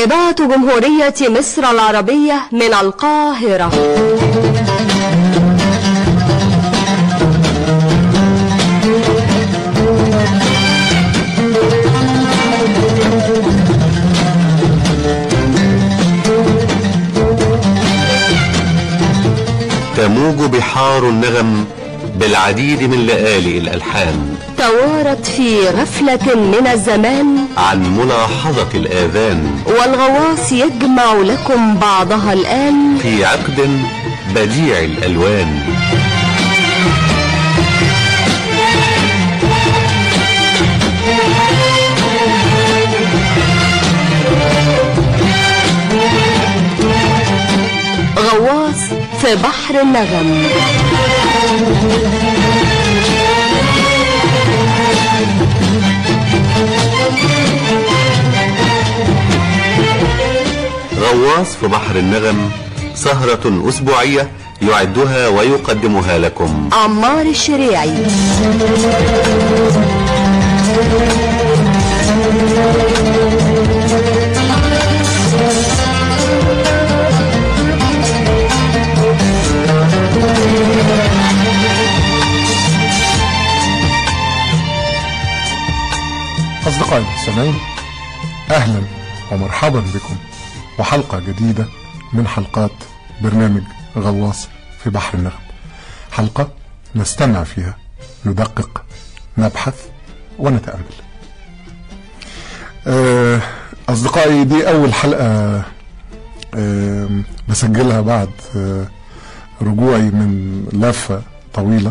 إذاعة جمهورية مصر العربية من القاهرة تموج بحار النغم بالعديد من لآلئ الألحان توارت في غفلة من الزمان عن ملاحظة الآذان والغواص يجمع لكم بعضها الآن في عقد بديع الألوان غواص في بحر النغم غواص في بحر النغم سهرة أسبوعية يعدها ويقدمها لكم عمار الشريعي أصدقائي المستمعين أهلا ومرحبا بكم وحلقة جديدة من حلقات برنامج غواص في بحر النغم حلقة نستمع فيها ندقق نبحث ونتأمل آه، أصدقائي دي أول حلقة آه، بسجلها بعد آه، رجوعي من لفة طويلة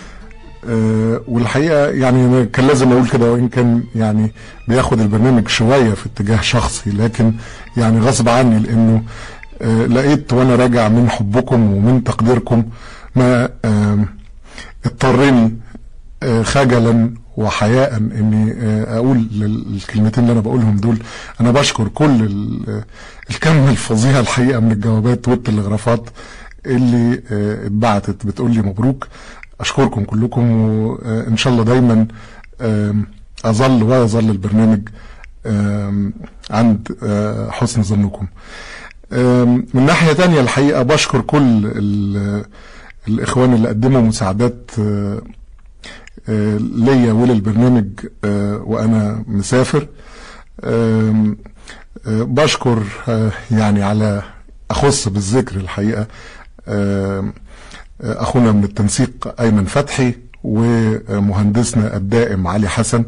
آه، والحقيقه يعني أنا كان لازم اقول كده وان كان يعني بياخد البرنامج شويه في اتجاه شخصي لكن يعني غصب عني لانه آه، لقيت وانا راجع من حبكم ومن تقديركم ما آه، اضطرني آه، خجلا وحياء اني آه، اقول لل- الكلمتين اللي انا بقولهم دول انا بشكر كل ال- الكم الفظيع الحقيقه من الجوابات والتلغرافات اللي آه، اتبعتت بتقول لي مبروك اشكركم كلكم وان شاء الله دايما آم، اظل ويظل البرنامج آم، عند آه، حسن ظنكم آم، من ناحية تانية الحقيقة بشكر كل ال- الإخوان اللي قدموا مساعدات آه، آه، ليا وللبرنامج آه، وأنا مسافر آم، آه، بشكر آه، يعني على أخص بالذكر الحقيقة آم، آه، أخونا من التنسيق أيمن فتحي ومهندسنا الدائم علي حسن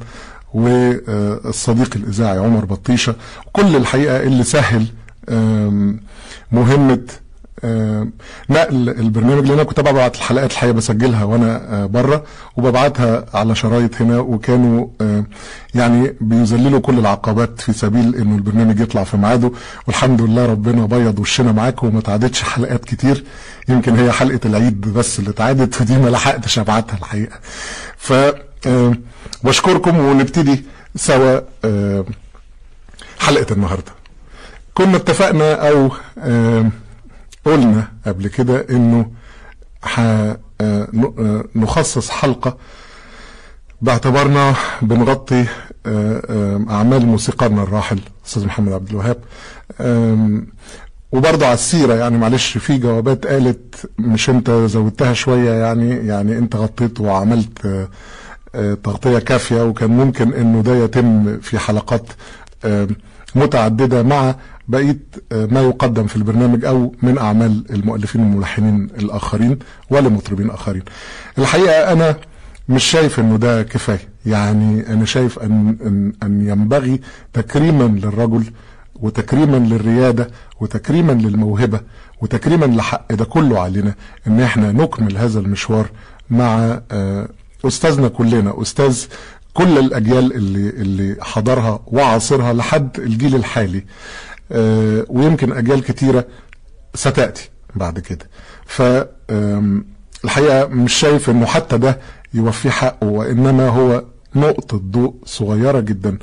والصديق الإذاعي عمر بطيشة كل الحقيقة اللي سهل آم، مهمة آم، نقل البرنامج لان انا كنت ببعت الحلقات الحقيقه بسجلها وانا بره وببعتها على شرايط هنا وكانوا آه، يعني بيذللوا كل العقبات في سبيل انه البرنامج يطلع في ميعاده والحمد لله ربنا بيض وشنا معاكم وما تعادتش حلقات كتير يمكن هي حلقه العيد بس اللي اتعادت ودي ما لحقتش ابعتها الحقيقه ف آه، بشكركم ونبتدي سوا آه، حلقه النهارده كنا اتفقنا او آه، قلنا قبل كده انه ح- آه، ن- آه، نخصص حلقة باعتبارنا بنغطي آه، آه، اعمال موسيقارنا الراحل استاذ محمد عبد الوهاب آم، وبرضه على السيرة يعني معلش في جوابات قالت مش انت زودتها شوية يعني يعني انت غطيت وعملت آه، آه، تغطية كافية وكان ممكن انه ده يتم في حلقات آم، متعددة مع بقية آه، ما يقدم في البرنامج او من اعمال المؤلفين والملحنين الاخرين ولمطربين اخرين الحقيقة انا مش شايف انه ده كفاية يعني انا شايف ان, أن, أن ينبغي تكريما للرجل وتكريما للريادة وتكريما للموهبة وتكريما لحق ده كله علينا ان احنا نكمل هذا المشوار مع آه، استاذنا كلنا استاذ كل الاجيال اللي اللي حضرها وعاصرها لحد الجيل الحالي آه، ويمكن اجيال كتيره ستاتي بعد كده ف آم، الحقيقه مش شايف انه حتى ده يوفيه حقه وانما هو نقطه ضوء صغيره جدا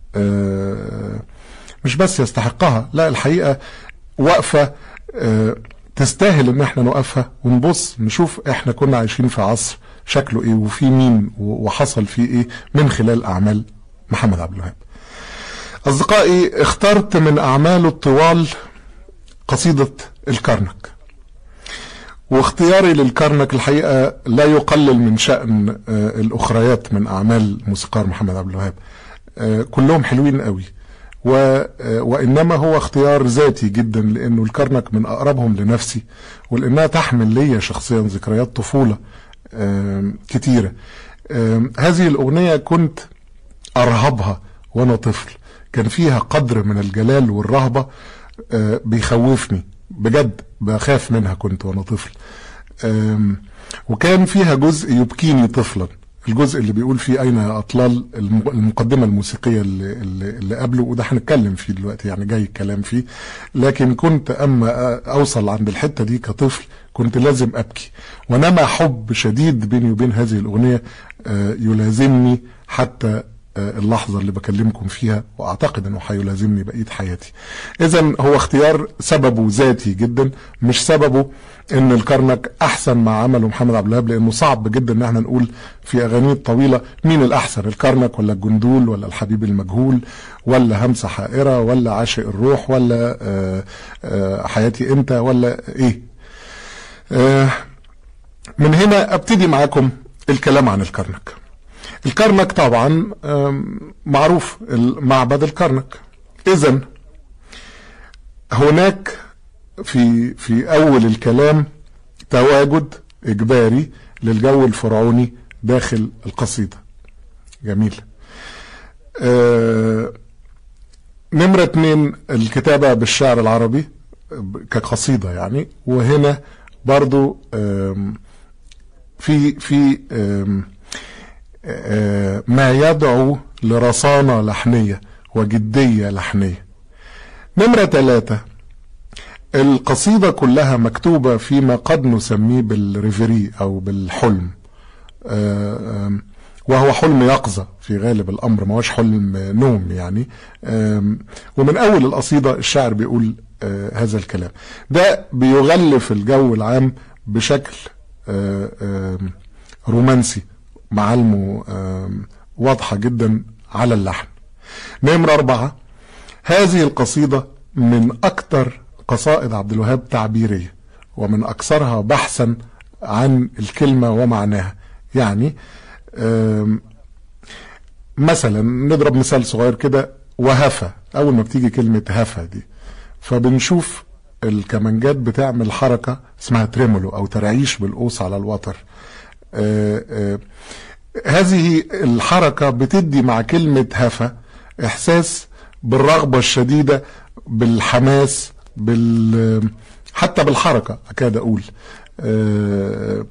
آه، مش بس يستحقها لا الحقيقه وقفه آه، تستاهل ان احنا نوقفها ونبص نشوف احنا كنا عايشين في عصر شكله ايه وفي مين و- وحصل فيه ايه من خلال اعمال محمد عبد الوهاب أصدقائي اخترت من أعماله الطوال قصيدة الكرنك واختياري للكرنك الحقيقة لا يقلل من شأن آه، الأخريات من أعمال موسيقار محمد عبد الوهاب آه، كلهم حلوين قوي و... آه، وإنما هو اختيار ذاتي جدا لأنه الكرنك من أقربهم لنفسي ولأنها تحمل لي شخصيا ذكريات طفولة آم، كتيرة آم، هذه الأغنية كنت أرهبها وأنا طفل كان فيها قدر من الجلال والرهبة آه، بيخوفني بجد بخاف منها كنت وأنا طفل آم، وكان فيها جزء يبكيني طفلا الجزء اللي بيقول فيه أين يا أطلال الم- المقدمة الموسيقية اللي, اللي, اللي قبله وده هنتكلم فيه دلوقتي يعني جاي الكلام فيه لكن كنت أما أ- أوصل عند الحتة دي كطفل كنت لازم أبكي ونما حب شديد بيني وبين هذه الأغنية آه، يلازمني حتى آه، اللحظة اللي بكلمكم فيها وأعتقد أنه هيلازمني بقية حياتي إذا هو اختيار سببه ذاتي جدا مش سببه أن الكرنك أحسن ما عمله محمد عبد الوهاب لأنه صعب جدا أن احنا نقول في أغانيه الطويلة مين الأحسن الكرنك ولا الجندول ولا الحبيب المجهول ولا همسة حائرة ولا عاشق الروح ولا آه، آه، حياتي أنت ولا إيه آه، من هنا ابتدي معاكم الكلام عن الكرنك الكرنك طبعا آم، معروف معبد الكرنك اذا هناك في في اول الكلام تواجد اجباري للجو الفرعوني داخل القصيده جميل آه نمرة اتنين الكتابة بالشعر العربي كقصيدة يعني وهنا برضو آم، في في آم، آه، ما يدعو لرصانة لحنية وجدية لحنية نمرة ثلاثة القصيدة كلها مكتوبة فيما قد نسميه بالريفري أو بالحلم آه، آم، وهو حلم يقظة في غالب الأمر ما هوش حلم نوم يعني آم، ومن أول القصيدة الشاعر بيقول آه، هذا الكلام ده بيغلف الجو العام بشكل آه، آم، رومانسي معالمه آم، واضحة جدا على اللحن نمرة أربعة هذه القصيدة من أكثر قصائد عبد الوهاب تعبيرية ومن أكثرها بحثا عن الكلمة ومعناها يعني آم، مثلا نضرب مثال صغير كده وهفى أول ما بتيجي كلمة هفى دي فبنشوف الكمانجات بتعمل حركة اسمها تريمولو أو ترعيش بالقوس على الوتر آه، آه، هذه الحركة بتدي مع كلمة هفى إحساس بالرغبة الشديدة بالحماس بال حتى بالحركة أكاد أقول آه،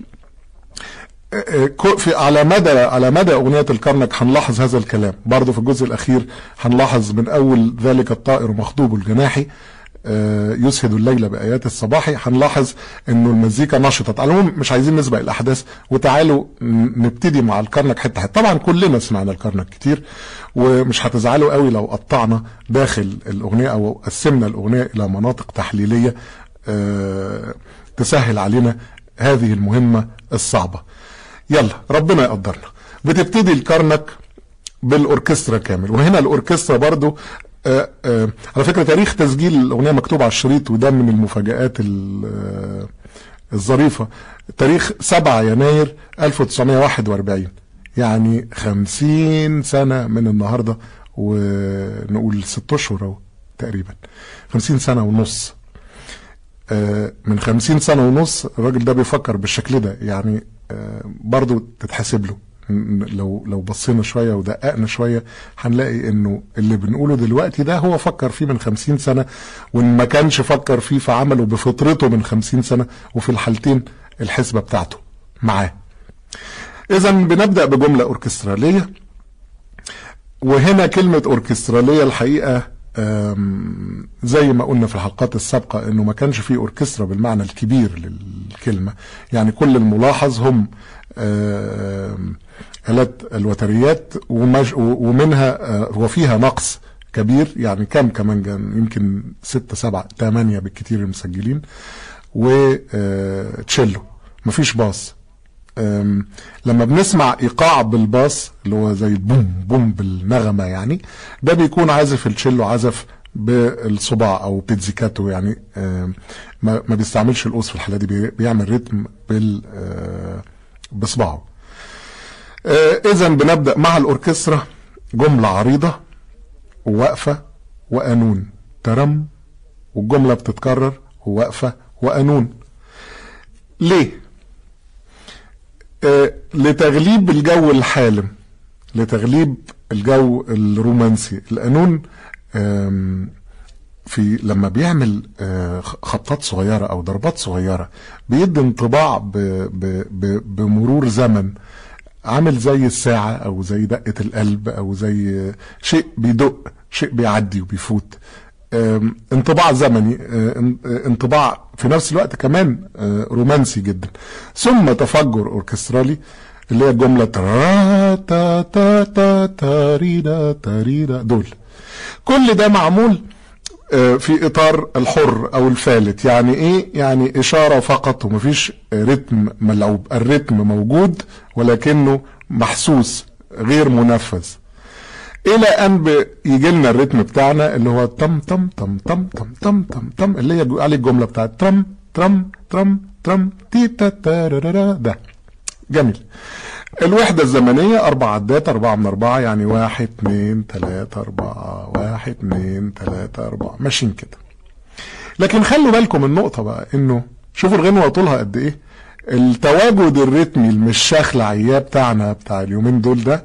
آه، كو- في على مدى على مدى أغنية الكرنك هنلاحظ هذا الكلام برضه في الجزء الأخير هنلاحظ من أول ذلك الطائر مخطوب الجناحي آه، يسهد الليل بآيات الصباح هنلاحظ انه المزيكا نشطت على العموم مش عايزين نسبق الاحداث وتعالوا ن- نبتدي مع الكرنك حته حته طبعا كلنا سمعنا الكرنك كتير ومش هتزعلوا قوي لو قطعنا داخل الاغنيه او قسمنا الاغنيه الى مناطق تحليليه آه، تسهل علينا هذه المهمه الصعبه يلا ربنا يقدرنا بتبتدي الكرنك بالاوركسترا كامل وهنا الاوركسترا برضو آه آه على فكره تاريخ تسجيل الاغنيه مكتوب على الشريط وده من المفاجات ال- آه، الظريفه تاريخ 7 يناير 1941 يعني 50 سنه من النهارده ونقول 6 اشهر اهو تقريبا 50 سنه ونص آه، من خمسين سنة ونص الراجل ده بيفكر بالشكل ده يعني آه، برضو تتحسب له ن- لو لو بصينا شوية ودققنا شوية هنلاقي انه اللي بنقوله دلوقتي ده هو فكر فيه من خمسين سنة وان ما كانش فكر فيه فعمله بفطرته من خمسين سنة وفي الحالتين الحسبة بتاعته معاه اذا بنبدأ بجملة اوركسترالية وهنا كلمة اوركسترالية الحقيقة آم، زي ما قلنا في الحلقات السابقة انه ما كانش فيه اوركسترا بالمعنى الكبير للكلمة يعني كل الملاحظ هم آم، آلات الوتريات ومج- ومنها آه، وفيها نقص كبير يعني كم كمان كان يمكن ستة سبعة تمانية بالكتير المسجلين وتشيلو مفيش باص أم، لما بنسمع ايقاع بالباص اللي هو زي البوم بوم بالنغمه يعني ده بيكون عازف التشيلو عزف بالصباع او بيتزيكاتو يعني أم، ما ما بيستعملش القوس في الحاله دي بي- بيعمل رتم بال آه، بصباعه اذا بنبدا مع الاوركسترا جمله عريضه وواقفه وقانون ترم والجمله بتتكرر وواقفه وقانون ليه آه لتغليب الجو الحالم لتغليب الجو الرومانسي القانون آم، في لما بيعمل آه، خبطات صغيرة أو ضربات صغيرة بيدي انطباع ب ب ب بمرور زمن عامل زي الساعة أو زي دقة القلب أو زي شيء بيدق شيء بيعدي وبيفوت آم، انطباع زمني آه، ان- آه، انطباع في نفس الوقت كمان آه، رومانسي جدا ثم تفجر اوركسترالي اللي هي الجمله ترا تا تا تا تاريدا تاريدا دول كل ده معمول آه، في اطار الحر او الفالت يعني ايه يعني اشاره فقط ومفيش آه، رتم ملعوب الرتم موجود ولكنه محسوس غير منفذ الى ان يجي لنا الريتم بتاعنا اللي هو تم تم تم تم تم تم تم تم اللي هي عليه الجمله بتاعت ترم ترم ترم ترم تي تا تارارارا ده جميل الوحدة الزمنية أربع عدات أربعة من أربعة يعني واحد اتنين تلاتة أربعة واحد اتنين تلاتة أربعة ماشيين كده لكن خلوا بالكم النقطة بقى إنه شوفوا الغنوة طولها قد إيه التواجد الريتمي المشاخ العياه بتاعنا بتاع اليومين دول ده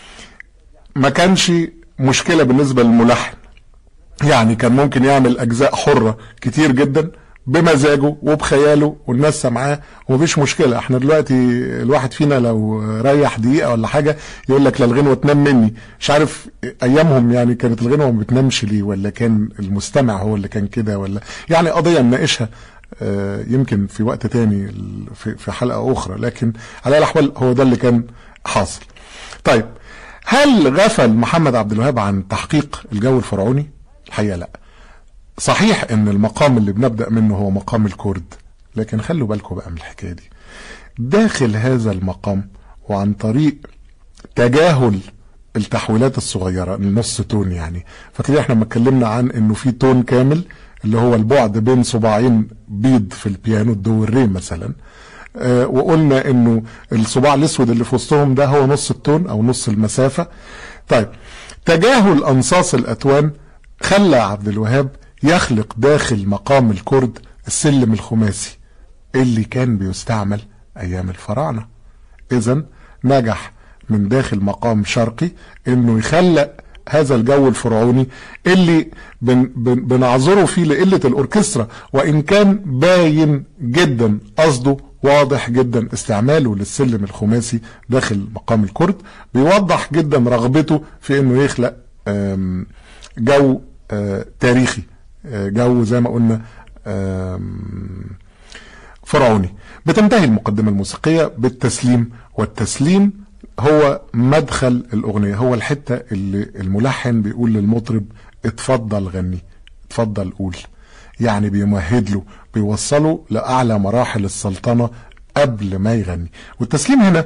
ما كانش مشكلة بالنسبة للملحن يعني كان ممكن يعمل أجزاء حرة كتير جدا بمزاجه وبخياله والناس سامعاه ومفيش مشكلة احنا دلوقتي الواحد فينا لو ريح دقيقة ولا حاجة يقول لك لا الغنوة تنام مني مش عارف ايامهم يعني كانت الغنوة ما بتنامش ليه ولا كان المستمع هو اللي كان كده ولا يعني قضية نناقشها آه، يمكن في وقت تاني في في حلقة أخرى لكن على أي الأحوال هو ده اللي كان حاصل طيب هل غفل محمد عبد الوهاب عن تحقيق الجو الفرعوني؟ الحقيقة لا صحيح ان المقام اللي بنبدأ منه هو مقام الكرد لكن خلوا بالكم بقى من الحكاية دي داخل هذا المقام وعن طريق تجاهل التحويلات الصغيرة النص تون يعني فكده احنا لما اتكلمنا عن انه في تون كامل اللي هو البعد بين صباعين بيض في البيانو الدو والري مثلا آه وقلنا انه الصباع الاسود اللي في وسطهم ده هو نص التون او نص المسافة طيب تجاهل انصاص الاتوان خلى عبد الوهاب يخلق داخل مقام الكرد السلم الخماسي اللي كان بيستعمل ايام الفراعنة اذا نجح من داخل مقام شرقي انه يخلق هذا الجو الفرعوني اللي بن بن بنعذره فيه لقلة الأوركسترا وإن كان باين جدا قصده واضح جدا استعماله للسلم الخماسي داخل مقام الكرد بيوضح جدا رغبته في انه يخلق آم، جو آه، تاريخي آه، جو زي ما قلنا آم، فرعوني بتنتهي المقدمة الموسيقية بالتسليم والتسليم هو مدخل الأغنية هو الحتة اللي الملحن بيقول للمطرب اتفضل غني اتفضل قول يعني بيمهد له بيوصله لأعلى مراحل السلطنة قبل ما يغني والتسليم هنا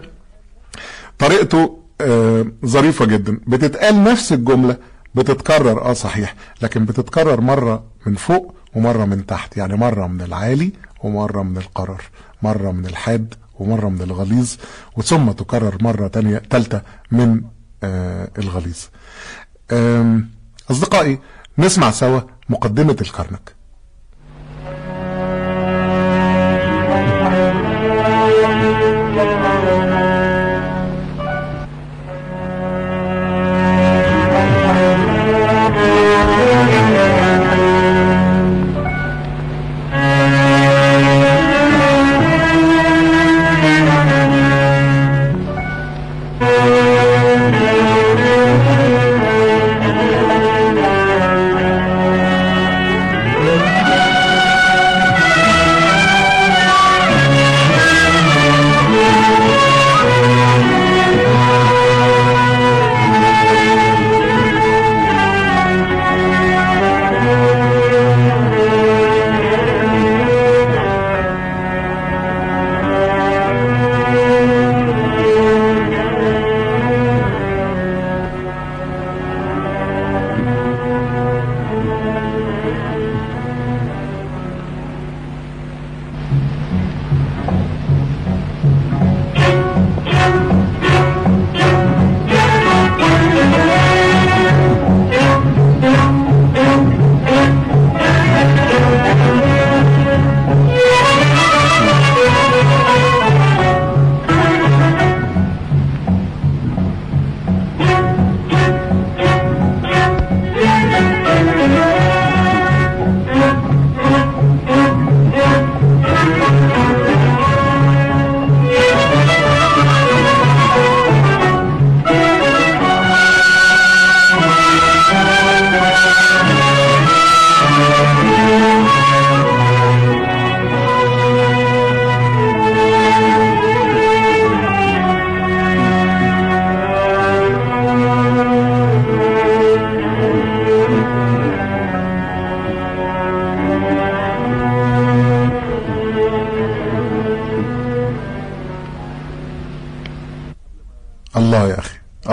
طريقته آه ظريفة جدا بتتقال نفس الجملة بتتكرر اه صحيح لكن بتتكرر مرة من فوق ومرة من تحت يعني مرة من العالي ومرة من القرر مرة من الحاد ومرة من الغليظ وثم تكرر مرة تانية تالتة من آه الغليظ آم، أصدقائي نسمع سوا مقدمة الكرنك Thank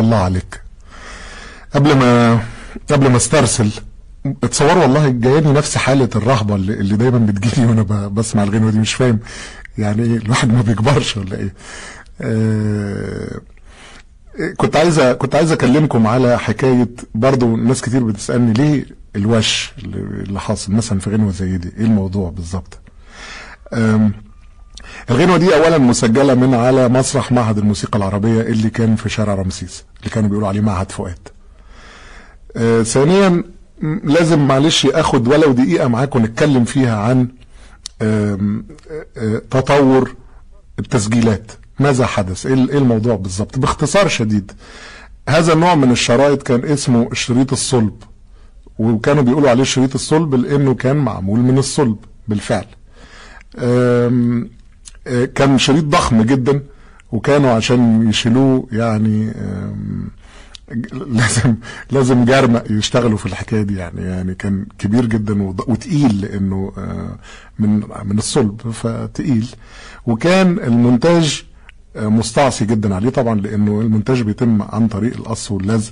الله عليك قبل ما قبل ما استرسل اتصور والله جاياني نفس حالة الرهبة اللي, اللي دايما بتجيني وانا ب- بسمع الغنوة دي مش فاهم يعني ايه الواحد ما بيكبرش ولا ايه آه كنت عايز كنت عايز اكلمكم على حكايه برضو ناس كتير بتسالني ليه الوش اللي اللي حاصل مثلا في غنوه زي دي ايه الموضوع بالظبط أم، الغنوه دي اولا مسجله من على مسرح معهد الموسيقى العربيه اللي كان في شارع رمسيس اللي كانوا بيقولوا عليه معهد فؤاد آه، ثانيا م- لازم معلش اخد ولو دقيقه معاكم نتكلم فيها عن آم، آه، آه، تطور التسجيلات ماذا حدث ايه ال- إيه الموضوع بالظبط باختصار شديد هذا النوع من الشرايط كان اسمه شريط الصلب وكانوا بيقولوا عليه شريط الصلب لانه كان معمول من الصلب بالفعل آم، آه، كان شريط ضخم جدا وكانوا عشان يشيلوه يعني آم، ج- لازم لازم جرمق يشتغلوا في الحكايه دي يعني يعني كان كبير جدا وض- وتقيل لانه آه، من من الصلب فتقيل وكان المونتاج آه، مستعصي جدا عليه طبعا لانه المونتاج بيتم عن طريق القص واللزق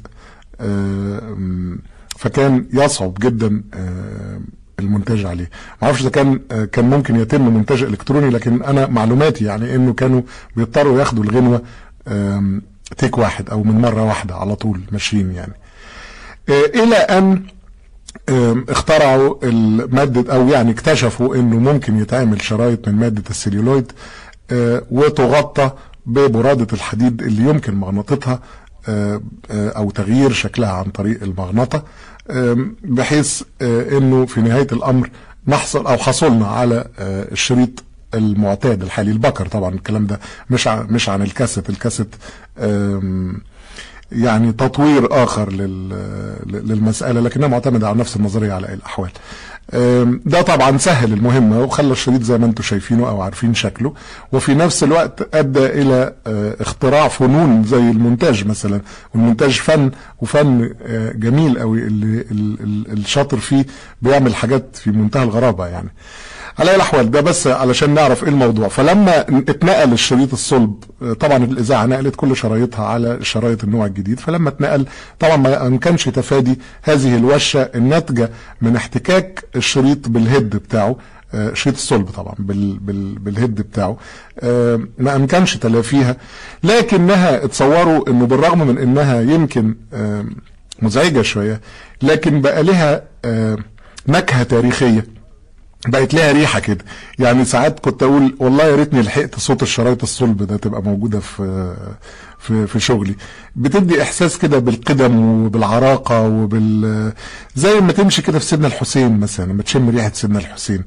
آه، م، فكان يصعب جدا آه، المونتاج عليه ما اعرفش اذا كان آه، كان ممكن يتم مونتاج الكتروني لكن انا معلوماتي يعني انه كانوا بيضطروا ياخدوا الغنوه آم، تيك واحد او من مره واحده على طول ماشيين يعني آه، الى ان آم، اخترعوا المادة او يعني اكتشفوا انه ممكن يتعمل شرايط من مادة السليولويد آه، وتغطى ببرادة الحديد اللي يمكن مغناطتها آه، آه، او تغيير شكلها عن طريق المغناطة آم، بحيث آه، انه في نهاية الامر نحصل او حصلنا على آه، الشريط المعتاد الحالي البكر طبعا الكلام ده مش ع- مش عن الكاسيت الكاسيت آم، يعني تطوير اخر لل- للمساله لكنها معتمده على نفس النظريه على اي الاحوال آم، ده طبعا سهل المهمه وخلى الشريط زي ما انتم شايفينه او عارفين شكله وفي نفس الوقت ادى الى آه، اختراع فنون زي المونتاج مثلا والمونتاج فن وفن آه، جميل قوي اللي ال- ال- الشاطر فيه بيعمل حاجات في منتهى الغرابه يعني على اي الاحوال ده بس علشان نعرف ايه الموضوع فلما اتنقل الشريط الصلب آه، طبعا الاذاعه نقلت كل شرايطها على شرايط النوع الجديد فلما اتنقل طبعا ما ما كانش تفادي هذه الوشه الناتجه من احتكاك الشريط بالهيد بتاعه آه، شريط الصلب طبعا بال بال بالهيد بتاعه آه، ما امكنش تلافيها لكنها اتصوروا انه بالرغم من انها يمكن آه، مزعجه شويه لكن بقى لها آه، نكهه تاريخيه بقت لها ريحه كده يعني ساعات كنت اقول والله يا ريتني لحقت صوت الشرايط الصلب ده تبقى موجوده في في في شغلي بتدي احساس كده بالقدم وبالعراقه وبال زي ما تمشي كده في سيدنا الحسين مثلا لما تشم ريحه سيدنا الحسين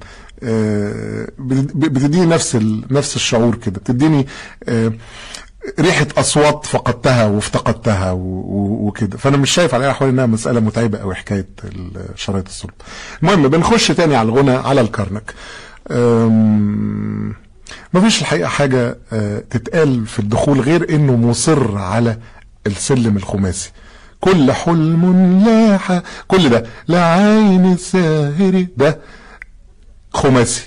آه، بت- بتديني نفس ال... نفس الشعور كده بتديني آه، ريحه اصوات فقدتها وافتقدتها و- و- وكده فانا مش شايف على اي احوال انها مساله متعبه قوي حكايه شرايط الصلب المهم بنخش تاني على الغنى على الكرنك أم، مفيش الحقيقه حاجه آه، تتقال في الدخول غير انه مصر على السلم الخماسي كل حلم لاح كل ده لعين الساهر ده خماسي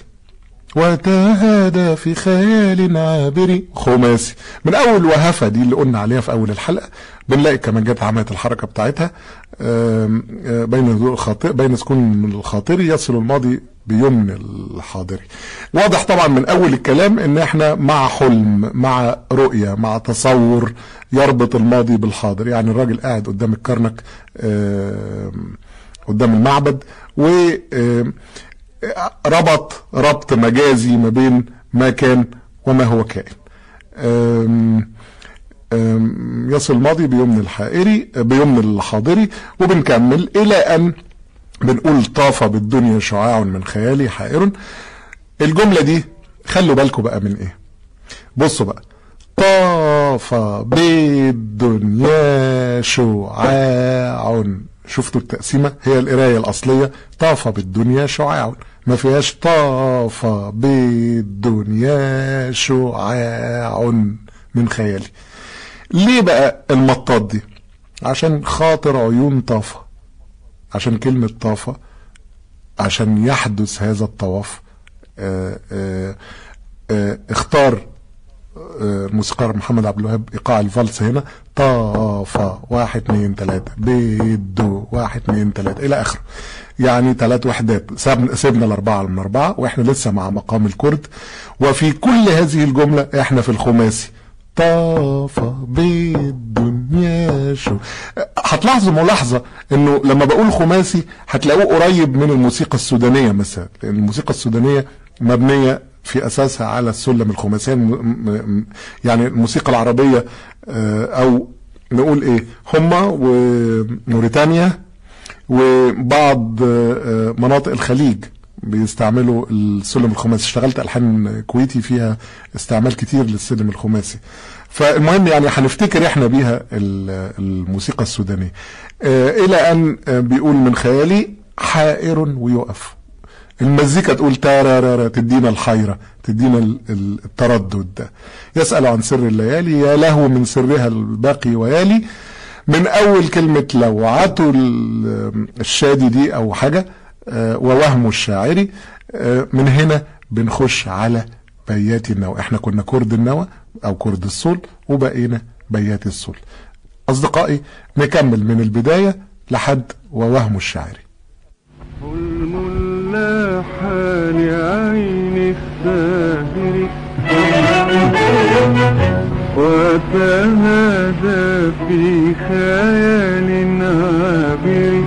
وتهادى في خيال عابر خماسي من اول وهفه دي اللي قلنا عليها في اول الحلقه بنلاقي كمانجات عملت الحركه بتاعتها آم، آه، بين نزول الخاطر بين سكون من الخاطر يصل الماضي بيمن الحاضري واضح طبعا من اول الكلام ان احنا مع حلم مع رؤيه مع تصور يربط الماضي بالحاضر يعني الراجل قاعد قدام الكرنك آم، قدام المعبد و آم، ربط ربط مجازي ما بين ما كان وما هو كائن أم أم يصل الماضي بيمن الحائري بيمن الحاضري وبنكمل الى ان بنقول طاف بالدنيا شعاع من خيالي حائر الجملة دي خلوا بالكم بقى من ايه بصوا بقى طاف بالدنيا شعاع شفتوا التقسيمة هي القراية الأصلية طاف بالدنيا شعاع ما فيهاش طاف بالدنيا شعاع من خيالي ليه بقى المطاط دي عشان خاطر عيون طافة عشان كلمة طافة عشان يحدث هذا الطواف آآ آآ آآ اختار آه، الموسيقار محمد عبد الوهاب ايقاع الفالس هنا طافا واحد اتنين تلاته بيدو واحد اتنين تلاته الى اخره يعني ثلاث وحدات سابنا سيبنا الاربعه من اربعه واحنا لسه مع مقام الكرد وفي كل هذه الجمله احنا في الخماسي طافا بالدنيا شو هتلاحظوا ملاحظه انه لما بقول خماسي هتلاقوه قريب من الموسيقى السودانيه مثلا لان الموسيقى السودانيه مبنيه في اساسها على السلم الخماسي يعني م- م- يعني الموسيقى العربيه آه، او نقول ايه هما وموريتانيا وبعض آه، آه، مناطق الخليج بيستعملوا السلم الخماسي اشتغلت الحان كويتي فيها استعمال كتير للسلم الخماسي فالمهم يعني هنفتكر احنا بيها ال- الموسيقى السودانيه آه، الى ان آه، بيقول من خيالي حائر ويقف المزيكا تقول تارارارا تدينا الحيرة تدينا ال- ال- التردد ده يسأل عن سر الليالي يا له من سرها الباقي ويالي من أول كلمة لو عاتوا ال- الشادي دي أو حاجة آه، ووهم الشاعري آه، من هنا بنخش على بيات النوى احنا كنا كرد النوى أو كرد الصول وبقينا بيات الصول أصدقائي نكمل من البداية لحد ووهم الشاعري حلم لاح لعين الساهر وتهادى في خيال عابر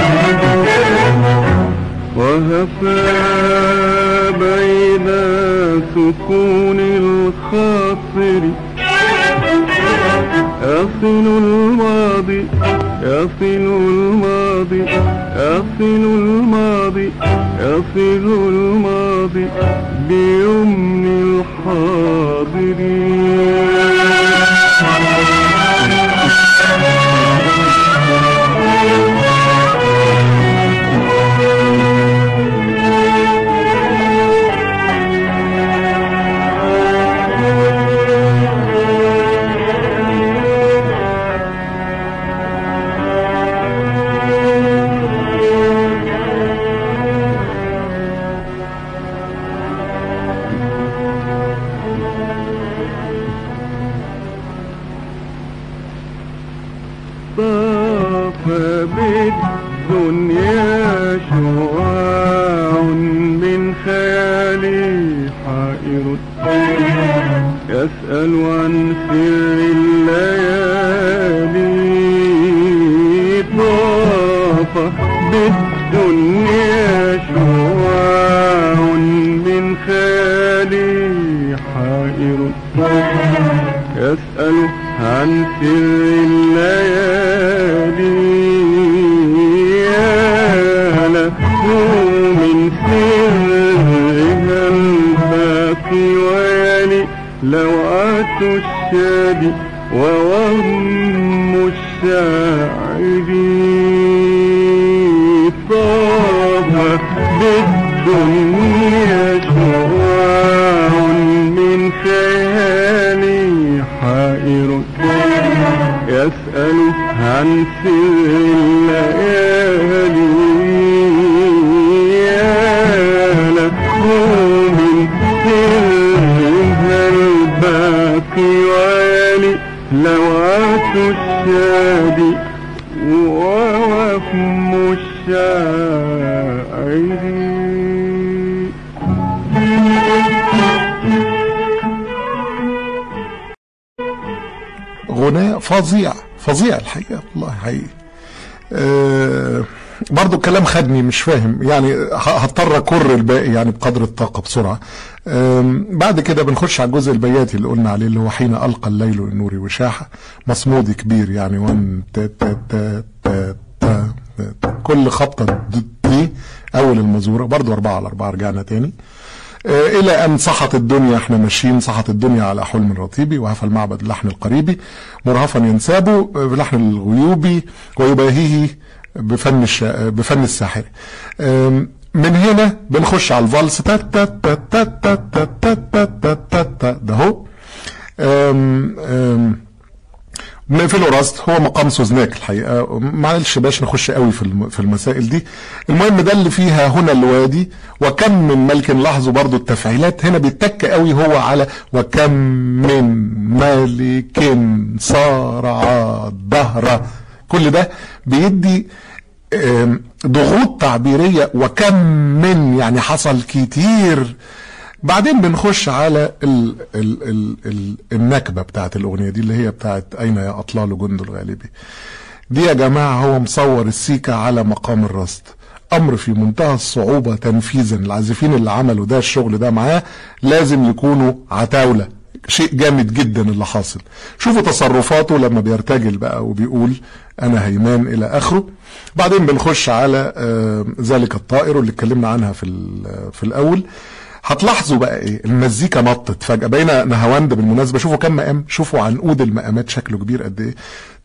وهفى بين سكون الخاطر يصل الماضي يصل الماضي يصل الماضي يصل الماضي بيمن الحاضرين طاف بالدنيا شعاع من خيالي حائر يسأل عن سر الليالي طاف بالدنيا شعاع من خيالي حائر يسأل عن سر الليالي يا له من سرها الباقي ويلي لوعة الشادي ووهم الشاعر طاب بالدنيا شعاع من خيالي حائر يسأل عن سر الليالي يا له من سرها الباقي ويلي لوعة الشادي ووهم الشاعر غناء فظيع فظيع الحقيقة والله حقيقي أه برضو الكلام خدني مش فاهم يعني ه- هضطر اكر الباقي يعني بقدر الطاقة بسرعة أم، بعد كده بنخش على الجزء البياتي اللي قلنا عليه اللي هو حين ألقى الليل النور وشاحة مصمود كبير يعني وان تا تا تا تا تا تا. كل خبطة د- دي أول المزورة برضو أربعة على أربعة رجعنا تاني آه، إلى أن صحت الدنيا إحنا ماشيين صحت الدنيا على حلم رطيبي وهفى المعبد اللحن القريبي مرهفا ينساب آه، بلحن الغيوبي ويباهيه بفن الش... آه، بفن الساحر آم، من هنا بنخش على الفالس تا تا تا تا تا تا تا تا تا تا تا ده هو آم، آم، نقفله رصد هو مقام سوزناك الحقيقه معلش باش نخش قوي في الم- في المسائل دي المهم ده اللي فيها هنا الوادي وكم من ملك لاحظوا برضو التفعيلات هنا بيتك قوي هو على وكم من ملك صارع الدهر كل ده بيدي آم، ضغوط تعبيريه وكم من يعني حصل كتير بعدين بنخش على ال ال ال ال النكبه بتاعت الاغنيه دي اللي هي بتاعت اين يا اطلال جند الغالبي دي يا جماعه هو مصور السيكا على مقام الرصد امر في منتهى الصعوبه تنفيذا العازفين اللي عملوا ده الشغل ده معاه لازم يكونوا عتاوله شيء جامد جدا اللي حاصل شوفوا تصرفاته لما بيرتجل بقى وبيقول انا هيمان الى اخره بعدين بنخش على آه، ذلك الطائر اللي اتكلمنا عنها في ال- في الاول هتلاحظوا بقى ايه المزيكا نطت فجأة بين نهاوند بالمناسبة شوفوا كم مقام شوفوا عنقود المقامات شكله كبير قد ايه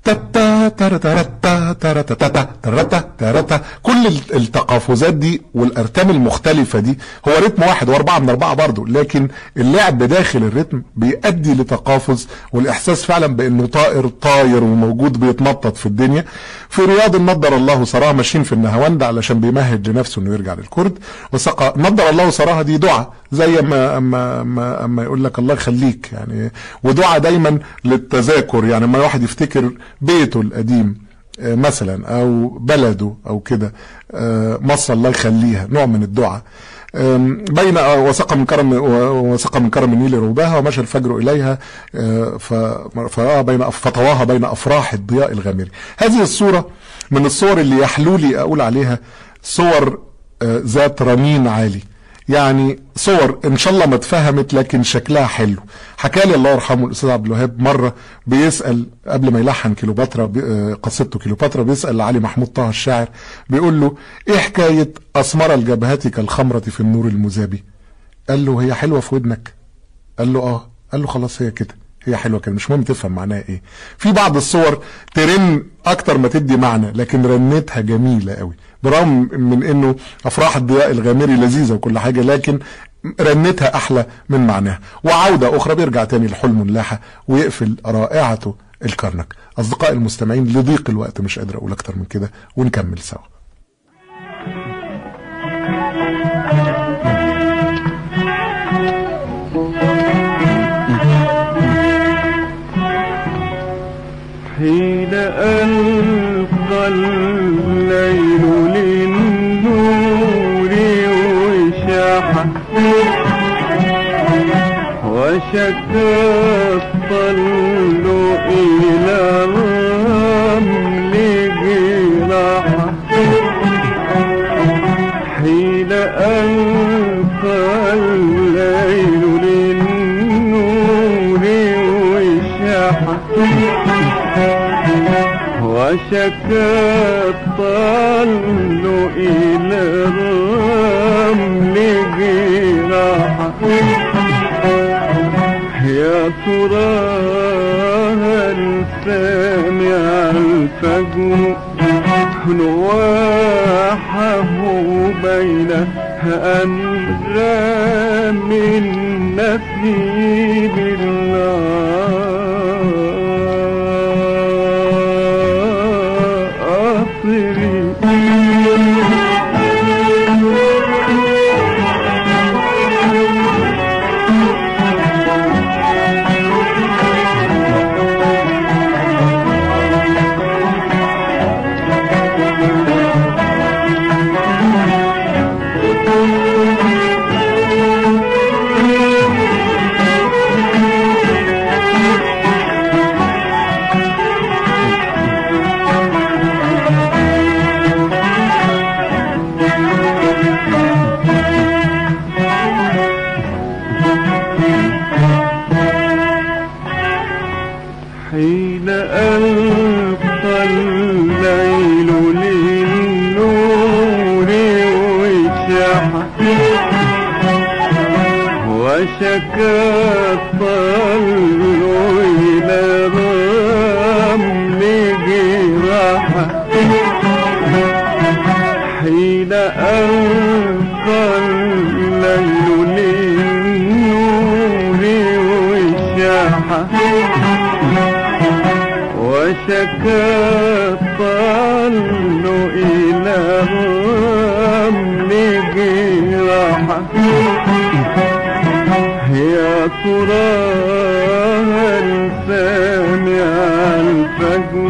تتا ترا ترا تا ترا تا تا تا ترا تا ترا تا كل ال- التقافزات دي والارتام المختلفة دي هو رتم واحد واربعة من اربعة برضه لكن اللعب داخل الرتم بيؤدي لتقافز والاحساس فعلا بانه طائر طاير وموجود بيتنطط في الدنيا في رياض نضر الله سراها ماشيين في النهاوند علشان بيمهد لنفسه انه يرجع للكرد وسقى نضر الله سراها دي دعاء زي ما اما اما اما يقول لك الله يخليك يعني ودعاء دايما للتذاكر يعني ما واحد يفتكر بيته القديم آه، مثلا او بلده او كده آه، مصر الله يخليها نوع من الدعاء آم، بين آه، وسقى من كرم وسقى من كرم النيل روباها ومشى الفجر اليها آه، ف- فرأى بين فطواها بين افراح الضياء الغامري هذه الصوره من الصور اللي يحلو لي اقول عليها صور آه، ذات رنين عالي يعني صور ان شاء الله ما اتفهمت لكن شكلها حلو حكى لي الله يرحمه الاستاذ عبد الوهاب مره بيسال قبل ما يلحن كيلوباترا بي- آه، قصيدته كيلوباترا بيسال علي محمود طه الشاعر بيقول له ايه حكايه اسمر الجبهات كالخمره في النور المذابي قال له هي حلوه في ودنك قال له اه قال له خلاص هي كده هي حلوه كده مش مهم تفهم معناها ايه في بعض الصور ترن اكتر ما تدي معنى لكن رنتها جميله قوي برغم من انه افراح الضياء الغامري لذيذه وكل حاجه لكن رنتها احلى من معناها وعوده اخرى بيرجع تاني لحلم اللاحه ويقفل رائعته الكرنك اصدقائي المستمعين لضيق الوقت مش قادر اقول اكتر من كده ونكمل سوا حين ألقى الليل للنور وشاح وشكى الطل إلى الرمل جراحة حين ألقى الليل للنور وشاح وشكى الطل إلى الرمل جراحة يا ترى هل سامع الفجر نواحه بين أنغام النسيم العاصري حين ألقى الليل للنور وشاح وشكى الطل إلى الرمل جراحة حين ألقى الليل للنور وشاح وشكى الطل إلى رمل جراحه يا ترى هل سامع الفجر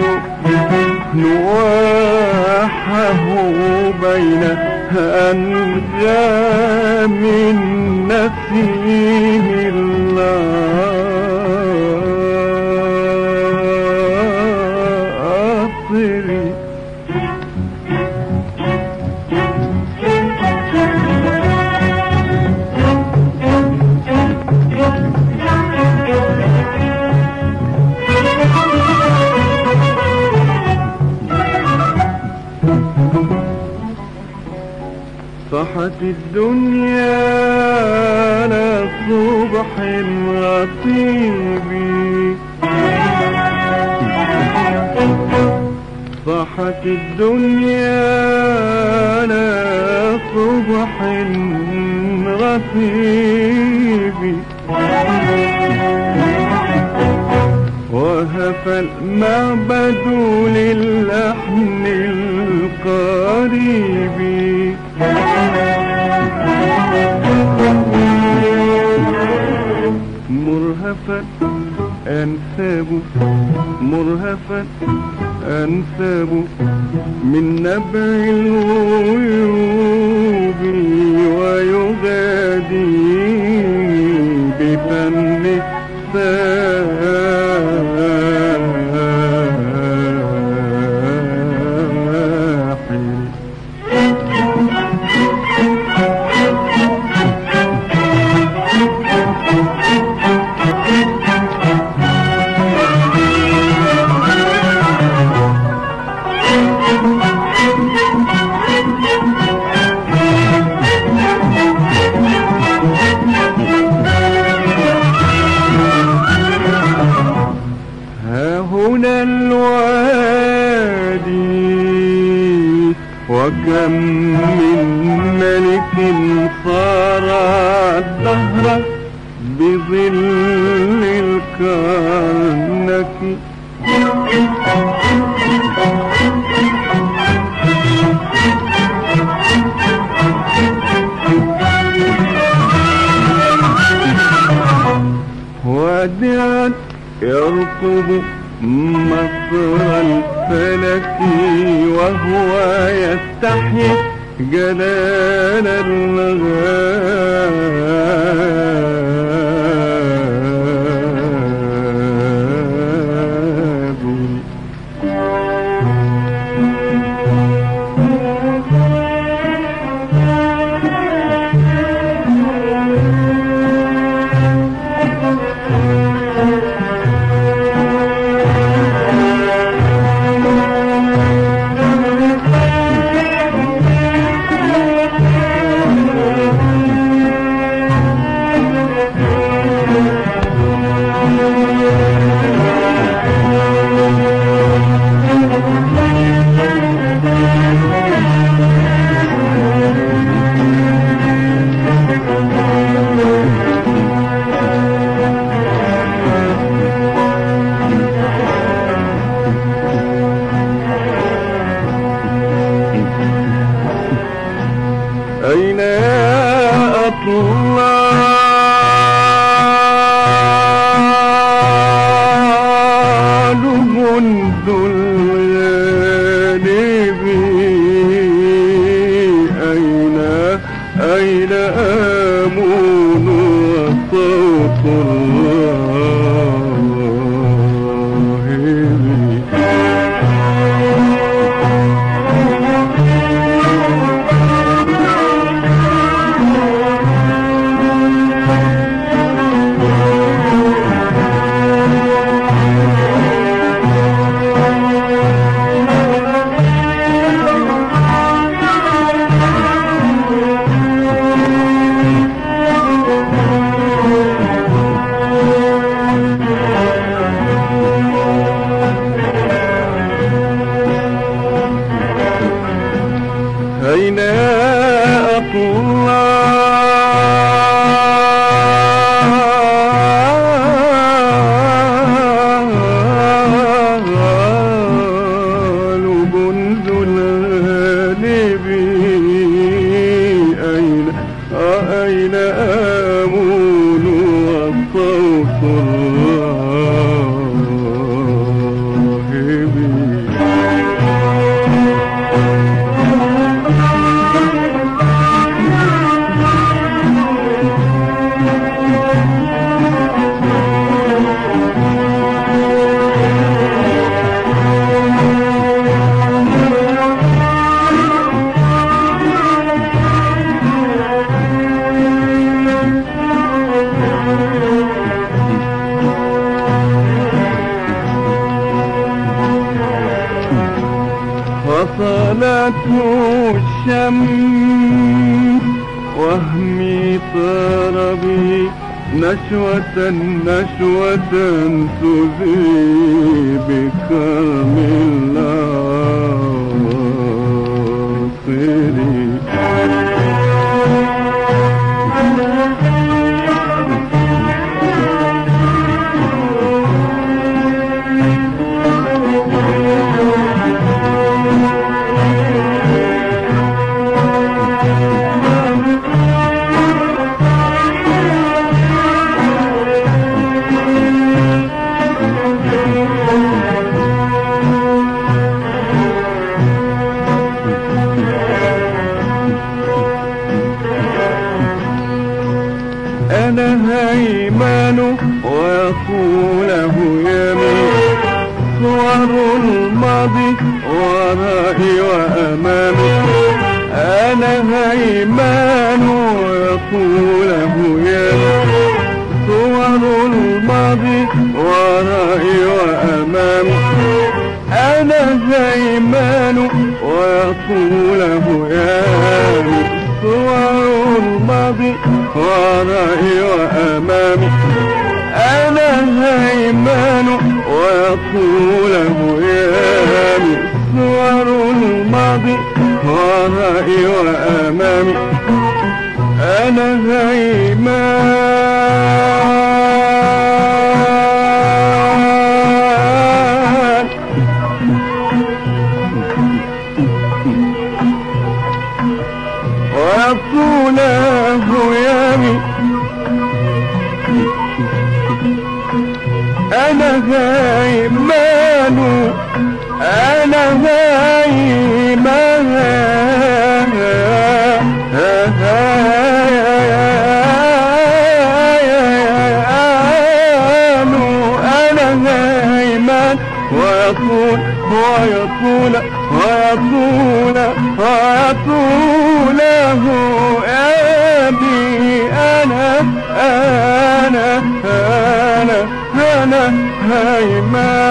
نواحه بين أنجام النسيم العاطري صحت الدنيا على صبح رطيب صحت الدنيا على صبح رطيب وهف المعبد للحن القريب مرهفا أنساب مرهفا أنساب من نبع الغيوب ويغادي بفن الساحل ها هنا الوادي وكم من ملك صار الدهر بظل الكرنك وادعا يرقب مصر الفلك وهو يستحي جلال الغاب أين يا أطلال منذ الغالب أين أين آمون وصوت الراهب أين يا وهمي طار بي نشوة نشوة تذيب كرم العاصري أنا هيمان ويقوله يمين صور الماضي ورائي وأمامي أنا هيمان ويقوله يمين صور الماضي ورائي وأمامي أنا هيمان ويقوله يمين صور الماضي ورائي وأمامي أنا هيمان ويقوله يامي صور الماضي ورائي وأمامي أنا هيمان ويقوله يامي أنا هيمان أنا هيمان أنا هيمان ويطول ويطول ويطول ويطوله أبي أنا أنا أنا أنا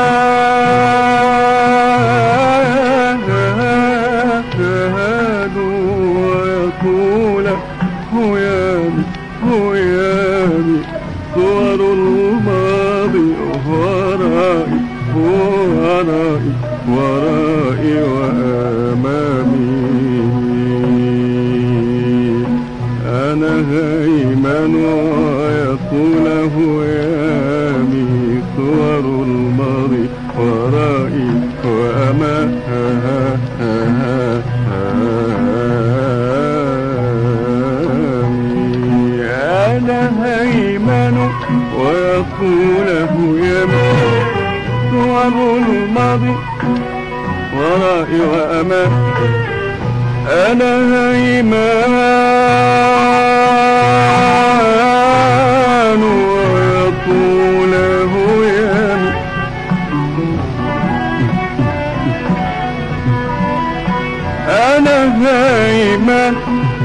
هيمان ويطول هيامي هيامي صور الماضي ورائي ورائي ورائي وأمامي أنا هيمن ويطوله يامي صور الماضي ورائي وأمامي أنا هيمن ويطوله يامي صور الماضي ورائي وأمامي أنا هيمان ويطوله يمي أنا هيمان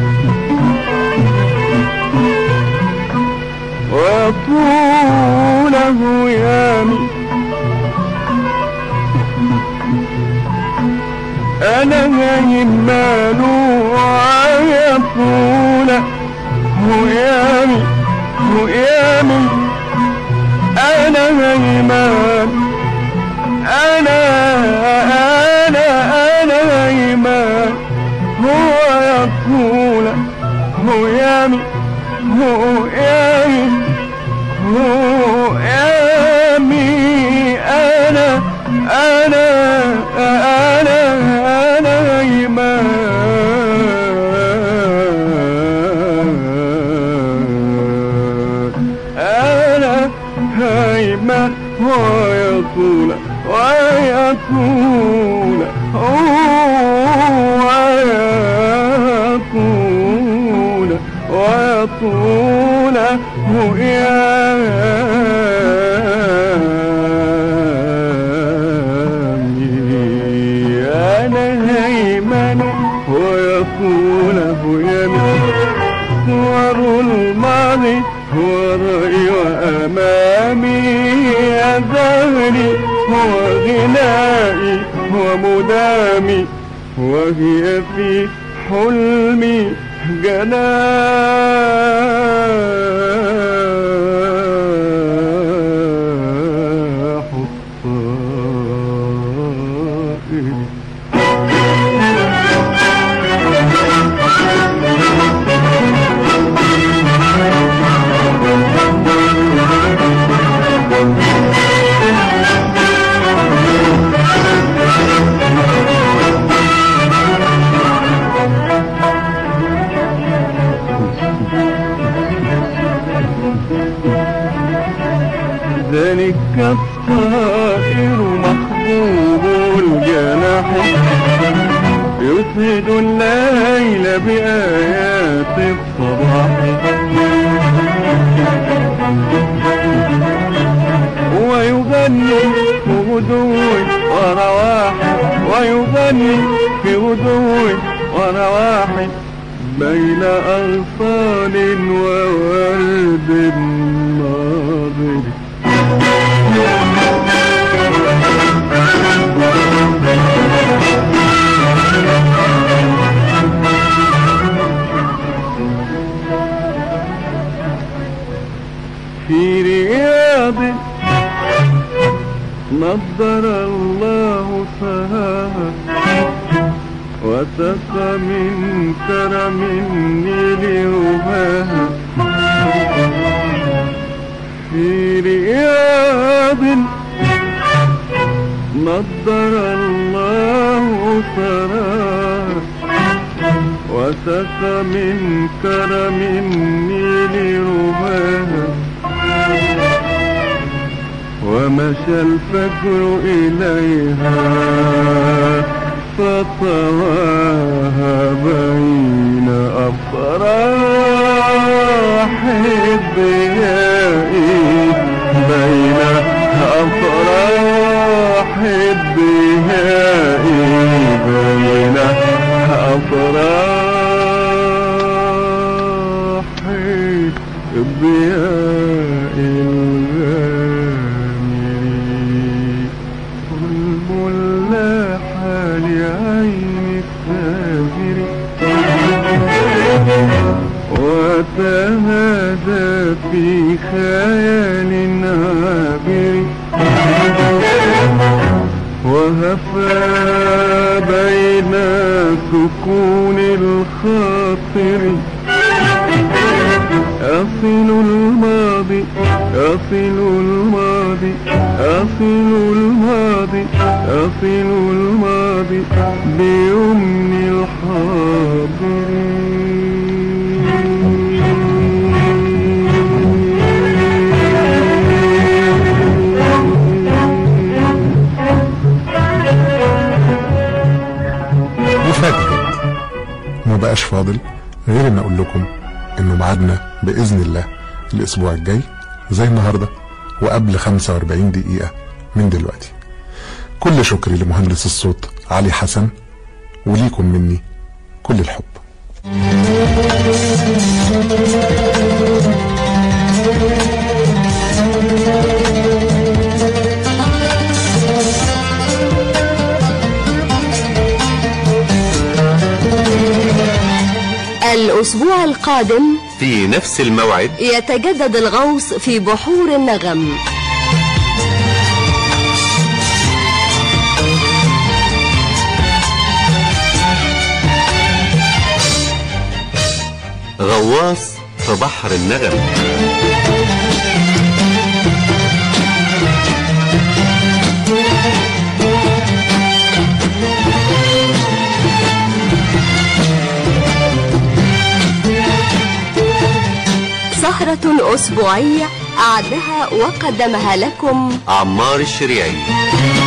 ويطوله يمي أنا هيمان ويطول هيامي هيامي أنا هيمان أنا أنا أنا هيمان هو يطول هيامي هيامي هيامي أنا أنا أنا أنا هيمان أنا هيمان ويطول ويطول ويطول ويطول هيامي أنا هيمان ويطول هيامي صور الماضي هو رأي وأمامي يا ظهري هو غنائي هو مدامي وهي في حلمي جناح الطائر ذلك الطائر محبوب الجناح يسعد الليل بآيات الصباح ويغني في غدو ورواح ويغني في غدو ورواح بين أغصان وورد ناظر في رياض نضر الله سهاها وسقى من كرم النيل رباها في رياض نضر الله سراها وسقى من كرم النيل رباها ومشى الفجر إليها فطواها بين أفراح الضياء بين أفراح الضياء بين أفراح الضياء الغامر ظلم لاح لعين السافر وتهادى في خيال عابر وهفى بين سكون الخاطر أصل الماضي أصل الماضي أصل الماضي أصل الماضي بيمن الحاضر وفاتت ما بقاش فاضل غير ان اقول لكم انه ميعادنا باذن الله الاسبوع الجاي زي النهارده وقبل 45 دقيقه من دلوقتي كل شكري لمهندس الصوت علي حسن وليكم مني كل الحب الأسبوع القادم في نفس الموعد يتجدد الغوص في بحور النغم غواص في بحر النغم سهرة أسبوعية أعدها وقدمها لكم عمار الشريعي